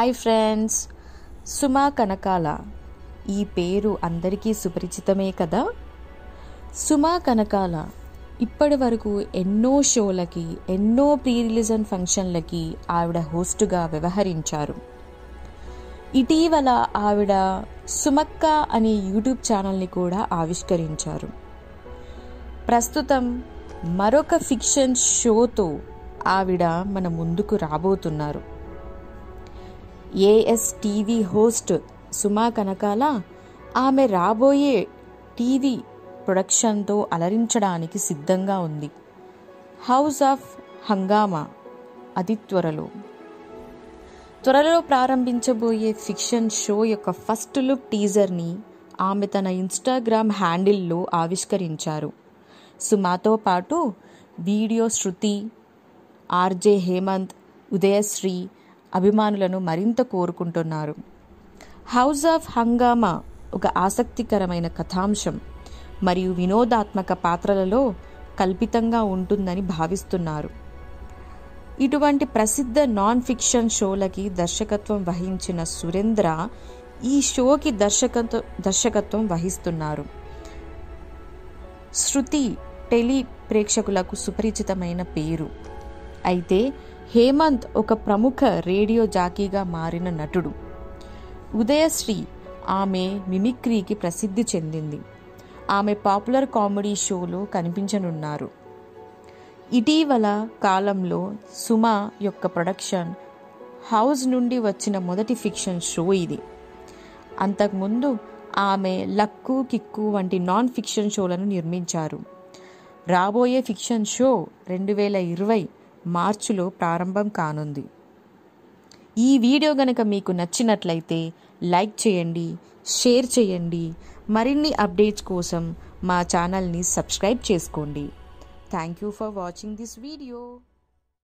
hi friends సుమా కనకాల ఈ పేరు అందరికీ సుపరిచితమే కదా సుమా కనకాల ఇప్పటి వరకు ఎన్నో షోలకి ఎన్నో ప్రీ రిలీజన్ ఫంక్షన్లకి ఆవిడ హోస్టుగా వ్యవహరించారు ఇటీవల ఆవిడ సుమక్క అనే యూట్యూబ్ ఛానల్ని కూడా ఆవిష్కరించారు ప్రస్తుతం మరొక ఫిక్షన్ షోతో ఆవిడ మన ముందుకు రాబోతున్నారు ఏఎస్ టీవీ హోస్ట్ సుమా కనకాల ఆమె రాబోయే టీవీ ప్రొడక్షన్తో అలరించడానికి సిద్ధంగా ఉంది హౌస్ ఆఫ్ హంగామా అతి త్వరలో త్వరలో ప్రారంభించబోయే ఫిక్షన్ షో యొక్క ఫస్ట్ లుక్ టీజర్ని ఆమె తన ఇన్స్టాగ్రామ్ హ్యాండిల్లో ఆవిష్కరించారు సుమాతో పాటు వీడియో శృతి ఆర్జే హేమంత్ ఉదయశ్రీ అభిమానులను మరింత కోరుకుంటున్నారు హౌస్ ఆఫ్ హంగామా ఒక ఆసక్తికరమైన కథాంశం మరియు వినోదాత్మక పాత్రలలో కల్పితంగా ఉంటుందని భావిస్తున్నారు ఇటువంటి ప్రసిద్ధ నాన్ ఫిక్షన్ షోలకి దర్శకత్వం వహించిన సురేంద్ర ఈ షోకి దర్శకత్వ దర్శకత్వం వహిస్తున్నారు శృతి టెలి ప్రేక్షకులకు సుపరిచితమైన పేరు అయితే హేమంత్ ఒక ప్రముఖ రేడియో జాకీగా మారిన నటుడు ఉదయశ్రీ ఆమె మిమిక్రీకి ప్రసిద్ధి చెందింది ఆమె పాపులర్ కామెడీ షోలో కనిపించనున్నారు ఇటీవల కాలంలో సుమ యొక్క ప్రొడక్షన్ హౌస్ నుండి వచ్చిన మొదటి ఫిక్షన్ షో ఇది అంతకుముందు ఆమె లక్కు కిక్కు వంటి నాన్ ఫిక్షన్ షోలను నిర్మించారు రాబోయే ఫిక్షన్ షో రెండు వేల ఇరవై మార్చిలో ప్రారంభం కానుంది ఈ వీడియో గనక మీకు నచ్చినట్లయితే లైక్ చేయండి షేర్ చేయండి మరిన్ని అప్డేట్స్ కోసం మా ఛానల్ని సబ్స్క్రైబ్ చేసుకోండి thank you for watching this video